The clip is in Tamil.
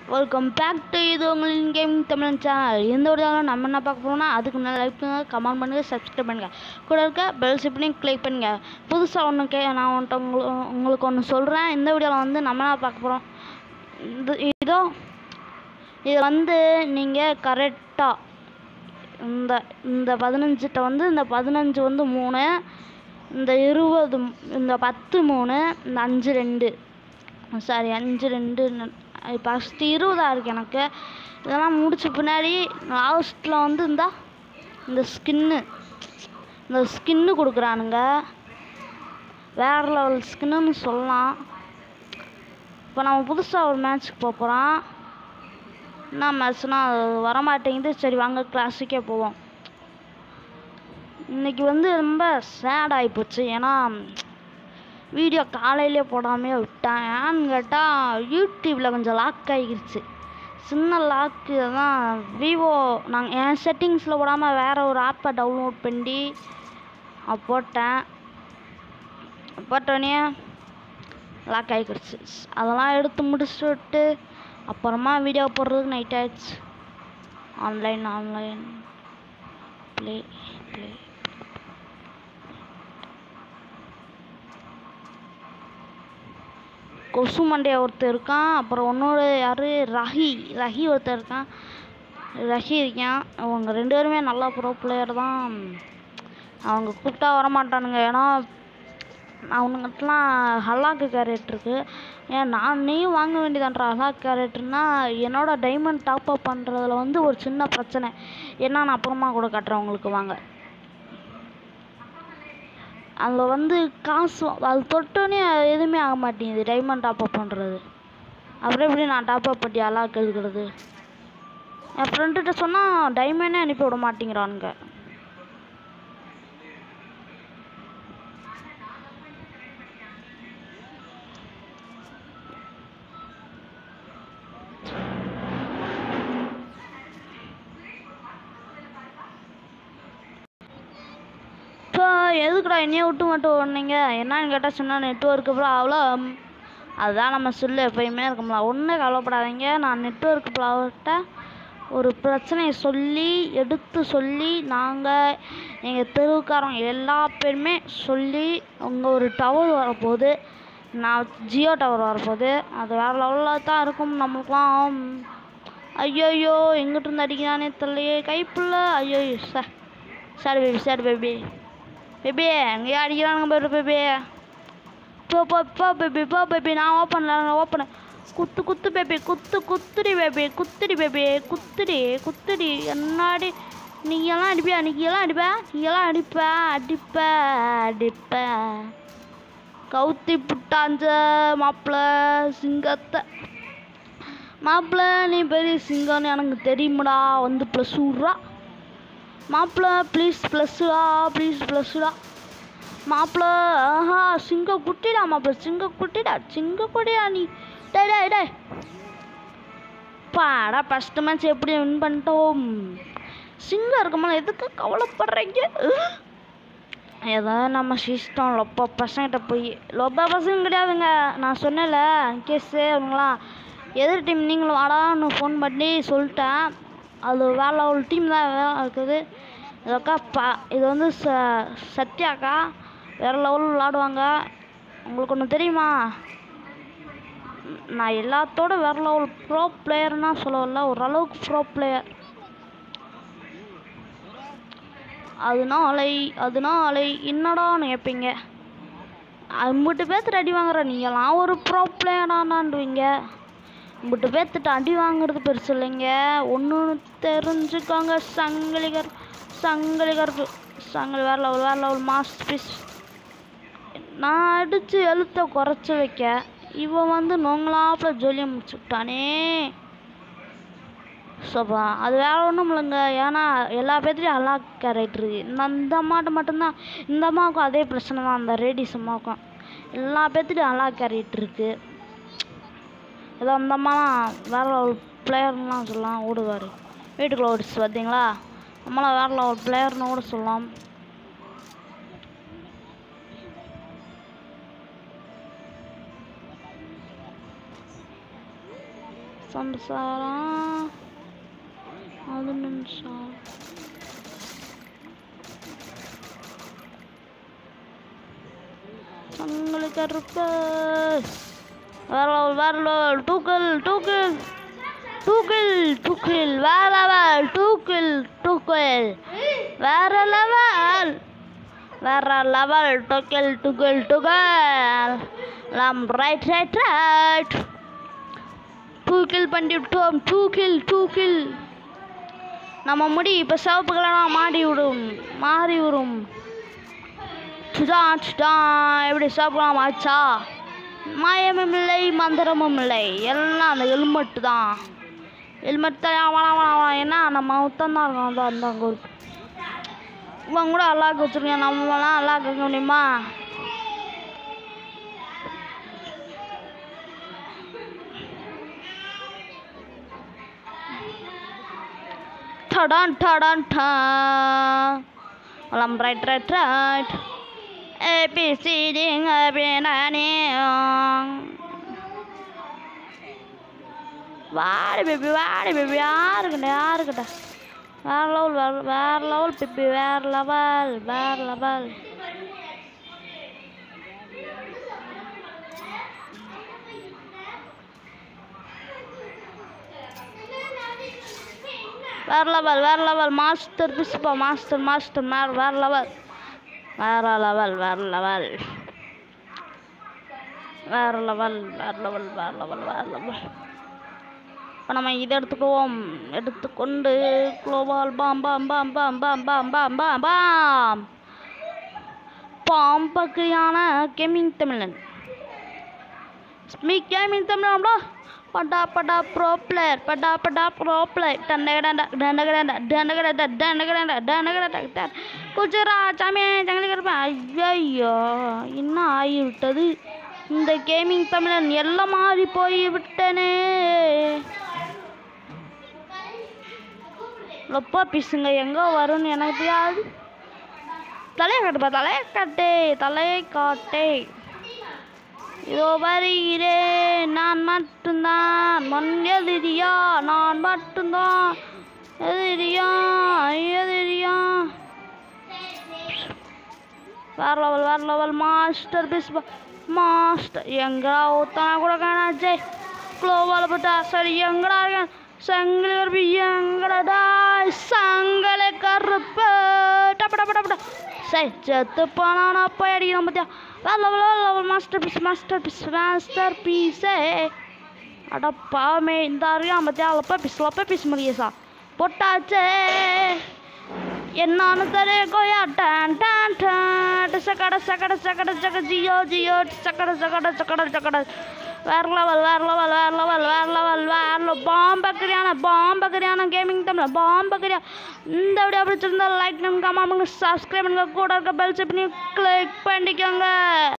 வெல்கம் பேக் டு இது உங்களின் கேம் தமிழன் சேனல் எந்த ஒரு சேனலும் நம்ம என்ன பார்க்க போகிறோம்னா அதுக்கு முன்னாடி லைக் பண்ணுங்கள் கமெண்ட் பண்ணுங்கள் சப்ஸ்கிரைப் பண்ணுங்கள் கூட இருக்க பெல் சிப்னையும் கிளிக் பண்ணுங்கள் புதுசாக ஒன்று கே நான் வந்துட்டு உங்களுக்கு உங்களுக்கு ஒன்று சொல்கிறேன் இந்த வீடியோவில் வந்து நம்ம என்ன பார்க்க போகிறோம் இது இதோ இது வந்து நீங்கள் கரெக்டாக இந்த இந்த பதினஞ்சிட்ட வந்து இந்த பதினஞ்சு வந்து மூணு இந்த இருபது இந்த பத்து மூணு இந்த அஞ்சு ரெண்டு சாரி அஞ்சு ரெண்டு ஃபஸ்ட்டு இருபதா இருக்கு எனக்கு இதெல்லாம் முடிச்ச பின்னாடி லாஸ்ட்டில் வந்து இந்த இந்த ஸ்கின்னு இந்த ஸ்கின்னு கொடுக்குறானுங்க வேறு லெவல் ஸ்கின்னுன்னு சொல்லலாம் இப்போ நம்ம புதுசாக ஒரு மேட்ச்சுக்கு போக போகிறோம் என்ன மேட்ச்னா அது வரமாட்டேங்குது சரி வாங்க கிளாஸுக்கே போவோம் இன்னைக்கு வந்து ரொம்ப சேட் ஆகிப்போச்சு ஏன்னா வீடியோ காலையிலே போடாமே விட்டேன் ஏன்னு கேட்டால் யூடியூப்பில் கொஞ்சம் லாக் ஆகிருச்சு சின்ன லாக்கு தான் விவோ நாங்கள் என் செட்டிங்ஸில் போடாமல் வேறு ஒரு ஆப்பை டவுன்லோட் பண்ணி அது போட்டேன் போட்டோடனே லாக் ஆகிக்கிடுச்சு அதெல்லாம் எடுத்து முடிச்சுட்டு அப்புறமா வீடியோ போடுறதுக்கு நைட் ஆயிடுச்சு ஆன்லைன் ஆன்லைன் ப்ளே ப்ளே கொசு மண்டையா ஒருத்தர் இருக்கான் அப்புறம் இன்னொரு யார் ரஹி ரஹி ஒருத்தர் இருக்கான் ரஹி இருக்கான் அவங்க ரெண்டு பேருமே நல்லா ப்ரோ பிளேயர் தான் அவங்க கூப்பிட்டா வரமாட்டானுங்க ஏன்னா அவனுங்கிட்டலாம் ஹல்லாக்கு கேரட் இருக்கு ஏன் நான் நீயும் வாங்க வேண்டியதான்றா ஹல்லாக் கேரட்னா என்னோட டைமண்ட் டாப் அப் பண்ணுறதுல வந்து ஒரு சின்ன பிரச்சனை ஏன்னா நான் அப்புறமா கூட காட்டுறேன் உங்களுக்கு வாங்க அதில் வந்து காசு அது தொட்டோன்னே எதுவுமே ஆக மாட்டேங்குது டைமண்ட் டாப் அப் பண்ணுறது அப்புறம் எப்படி நான் டாப் அப் பண்ணி அலாக் எடுக்கிறது என் ஃப்ரெண்டுகிட்ட சொன்னால் டைமண்டே அனுப்பி விட மாட்டேங்கிறானுங்க இப்போ எதுக்குடா என்னைய விட்டு மட்டும் ஓடுனீங்க என்னன்னு கேட்டால் சொன்னால் நெட்ஒர்க்கு அவ்வளோ அதுதான் நம்ம சொல்லு எப்பயுமே இருக்கும்ல ஒன்றும் கவலைப்படாதீங்க நான் நெட்ஒர்க் ப்ளாவர்கிட்ட ஒரு பிரச்சனையை சொல்லி எடுத்து சொல்லி நாங்கள் எங்கள் தெருவுக்காரங்க எல்லா பேருமே சொல்லி அங்கே ஒரு டவர் வரப்போகுது நான் ஜியோ டவர் வரப்போகுது அது வேறு லெவலில் தான் இருக்கும் நம்மளுக்குலாம் ஐயோயோ எங்கிட்ட இருந்து அடிக்கிறானே தெரியலையே கைப்புள்ள ஐயோ sir sorry baby sorry baby baby எங்கேயா அடிக்கிறானுங்க பேரு பேபி போ போ போ பேபி போ பேபி நான் ஓப்பன்ல நான் ஓப்பன் குத்து குத்து பேபி குத்து குத்துடி பேபி குத்துடி பேபி குத்துடி குத்துடி என்னாடி நீங்கெல்லாம் அடிப்பியா நீங்கெல்லாம் அடிப்ப நீங்கெல்லாம் அடிப்ப அடிப்ப அடிப்ப கவுத்தி புட்டாஞ்ச மாப்பிள்ள சிங்கத்தை மாப்பிள்ள நீ பெரிய சிங்கம்னு எனக்கு தெரியுமாடா வந்து ப்ளஸ் விட்றா மாப்பிள்ள ப்ளீஸ் ப்ளஸ்ஸுடா ப்ளீஸ் ப்ளஸ்ஸுடா மாப்பிள்ள ஆஹா சிங்க குட்டிடா மாப்பிள்ள சிங்க குட்டிடா சிங்க குட்டிடா நீ டே டே டே பாடா ஃபஸ்ட்டு மேட்ச் எப்படி வின் பண்ணிட்டோம் சிங்கம் இருக்கும்போது எதுக்கு கவலைப்படுறீங்க ஏதோ நம்ம சிஸ்டம் லொப்ப பசங்கிட்ட போய் லொப்ப பசங்க கிடையாதுங்க நான் சொன்னேன்ல கேஸு அவங்களாம் எதிர் டீம் நீங்களும் வாடான்னு ஃபோன் பண்ணி சொல்லிட்டேன் அது வேற ஒரு டீம் தான் வேலை இருக்குது இதக்கா பா இது வந்து ச சத்யாக்கா வேறு லெவலில் விளாடுவாங்க உங்களுக்கு ஒன்று தெரியுமா நான் எல்லாத்தோட வேறு லெவல் ப்ரோ பிளேயர்னா சொல்ல வரல ஓரளவுக்கு ப்ரோ பிளேயர் அதனாலை அதனாலை என்னடான்னு கேட்பீங்க அம்பிட்டு பேர்த்துட்டு அடி வாங்குற நீங்களாம் ஒரு ப்ரோ பிளேயரானாண்டுவீங்க இம்பிட்டு பேர்த்துட்டு அடி வாங்குறது பெருசு இல்லைங்க ஒன்று தெரிஞ்சுக்கோங்க சங்கிலிகர் சங்கிலிகர் சங்கிலி வேற லெவல் வேற லெவல் மாஸ்டர் பீஸ் நான் அடித்து எழுத்தை குறைச்சி வைக்க இவன் வந்து நோங்களாப்பில் ஜொலியை முடிச்சு விட்டானே சோப்பா அது வேற ஒன்றும் இல்லைங்க ஏன்னா எல்லா பேர்த்துலையும் அல்லா கேரக்டர் இருக்குது இந்த அந்த அம்மாட்ட மட்டும்தான் இந்த அம்மாவுக்கும் அதே பிரச்சனை தான் அந்த ரேடிஸ் அம்மாவுக்கும் எல்லா பேர்த்துலையும் அல்லா கேரக்டர் இருக்குது ஏதோ அந்த அம்மாலாம் வேற ஒரு பிளேயர்லாம் சொல்லலாம் ஓடுவார் வீட்டுக்குள்ள ஓடிச்சு பார்த்தீங்களா நம்மளாம் வேற ஒரு பிளேயர்னு கூட சொல்லலாம் சம்சாரம் அது நிமிஷம் சங்கிலி கருப்பு வேற level, வேற level. தூக்கல் தூக்கல் தூக்கில் தூக்கில் வேற லெவல் தூக்கில் தூக்கில் வேற லெவல் வேற லெவல் தூக்கில் தூக்கில் தூக்கல் லம் ரைட் ரைட் ரைட் தூக்கில் பண்ணிவிட்டோம் தூக்கில் தூக்கில் நம்ம முடி இப்போ சிவப்பு கலராக மாடி விடும் மாறி விடும் சுடா சுடா எப்படி சிவப்புலாம் ஆச்சா மாயமும் இல்லை மந்திரமும் இல்லை எல்லாம் அந்த ஹெல்மெட்டு தான் ஹெல்மெட் தான் வேணாம் வேணாம் வேணாம் ஏன்னா நம்ம உத்தம் தான் இருக்கோம் அந்த அந்த அங்கே ஒரு இவன் கூட அல்லாக்கு வச்சுருக்கேன் நம்மளாம் அல்லாக்கு வைக்க முடியுமா டடான் டடான் டா லம் ரைட் ரைட் ரைட் ஏபிசிடிங் அப்படின்னானே வாடி பேபி வாடி பேபி யாருக்கிட்ட யாருக்கிட்ட வேற லெவல் வேற வேற லெவல் பேபி வேற லெவல் வேற லெவல் வேற லெவல் வேற லெவல் மாஸ்டர் பிஸ்பா மாஸ்டர் மாஸ்டர் மேர் வேற லெவல் வேற லெவல் வேற லெவல் வேற லெவல் வேற லெவல் வேற லெவல் வேற லெவல் இப்போ நம்ம இதை எடுத்துக்குவோம் எடுத்துக்கொண்டு குளோபால் பாம் பாம் பாம் பாம் பாம் பாம் பாம் பாம் பாம் பாம்பக்கிரியான கேமிங் தமிழன் ஸ்மீக் கேமிங் தமிழா படா படா ப்ரோ பிளேயர் படா படா ப்ரோ பிளேயர் டண்டகடா டண்டகடா டண்டகடா டண்டகடா டண்டகடா குஜரா சாமியே ஜங்கலி கருப்பேன் ஐயோ என்ன ஆகிவிட்டது இந்த கேமிங் தமிழன் எல்லாம் மாறி போய் விட்டனே லொப்பா பிசுங்க எங்கே வரும்னு எனக்கு தெரியாது தலையை காட்டுப்பா தலையை காட்டே தலையை காட்டே இதோ வருகிறேன் நான் மட்டும்தான் மண் எதிரியா நான் மட்டும்தான் எதிரியா எதிரியா வேற லெவல் வேற லெவல் மாஸ்டர் பிஸ் மாஸ்டர் எங்கடா ஊத்தானா கூட காணாச்சே குளோபால் போட்டா சரி எங்கடா இருக்கேன் சங்கிலி கருப்பு எங்கடா சங்கலை கருப்பு டப்ப டப்ப டப்ப சரி செத்து போனானா போய் அடிக்கிறோம் பார்த்தியா வேற லெவல் வேற level master piece master piece master பீஸே அட பாவமே இந்த அறியாம பார்த்தியா லப்ப பீஸ் லப்ப பீஸ் முடியசா போட்டாச்சே என்னான்னு தரே கோயா டான் டான் டான் சக்கட சக்கட சக்கட சக்க ஜியோ ஜியோ சக்கட சக்கட சக்கட சக்கட வேற லெவல் வேற லெவல் வேற லெவல் வேற லெவல் வேற பாம்பக்கரியான பாம்பக்கரியான கேமிங் தமிழ் பாம்பக்கரியா இந்த வீடியோ பிடிச்சிருந்தா லைக் பண்ணுங்க கமெண்ட் பண்ணுங்க சப்ஸ்கிரைப் பண்ணுங்க கூட இருக்க பெல் பண்ணி கிளிக் பண்ணிக்கோங்க